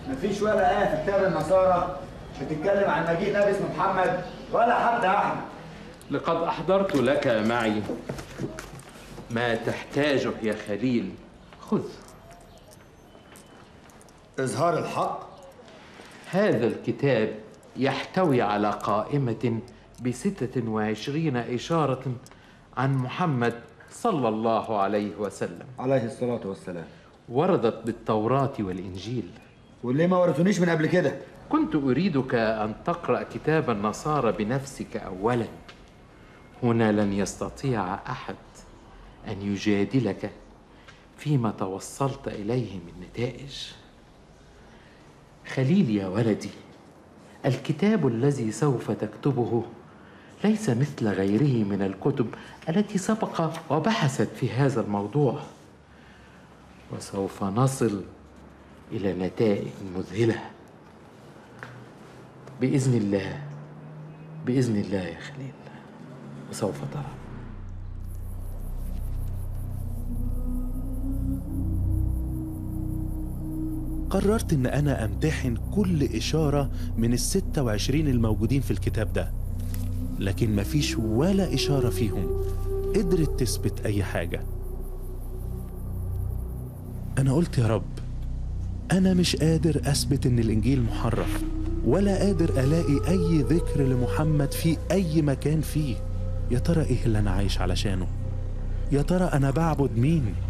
مفيش ولا آية في كتاب النصارى بتتكلم عن مجيء نبي اسمه محمد ولا حتى أحمد لقد أحضرت لك معي ما تحتاجه يا خليل خذ إظهار الحق هذا الكتاب يحتوي على قائمة بستة وعشرين إشارة عن محمد صلى الله عليه وسلم عليه الصلاة والسلام وردت بالتوراة والإنجيل واللي ما ورثونيش من قبل كده كنت أريدك أن تقرأ كتاب النصارى بنفسك أولا هنا لن يستطيع أحد أن يجادلك فيما توصلت إليه من نتائج خليل يا ولدي الكتاب الذي سوف تكتبه ليس مثل غيره من الكتب التي سبق وبحثت في هذا الموضوع وسوف نصل الى نتائج مذهله باذن الله باذن الله يا خليل وسوف ترى قررت إن أنا أمتحن كل إشارة من الستة وعشرين الموجودين في الكتاب ده لكن مفيش ولا إشارة فيهم قدرت تثبت أي حاجة أنا قلت يا رب أنا مش قادر أثبت إن الإنجيل محرف ولا قادر ألاقي أي ذكر لمحمد في أي مكان فيه يا ترى إيه اللي أنا عايش علشانه يا ترى أنا بعبد مين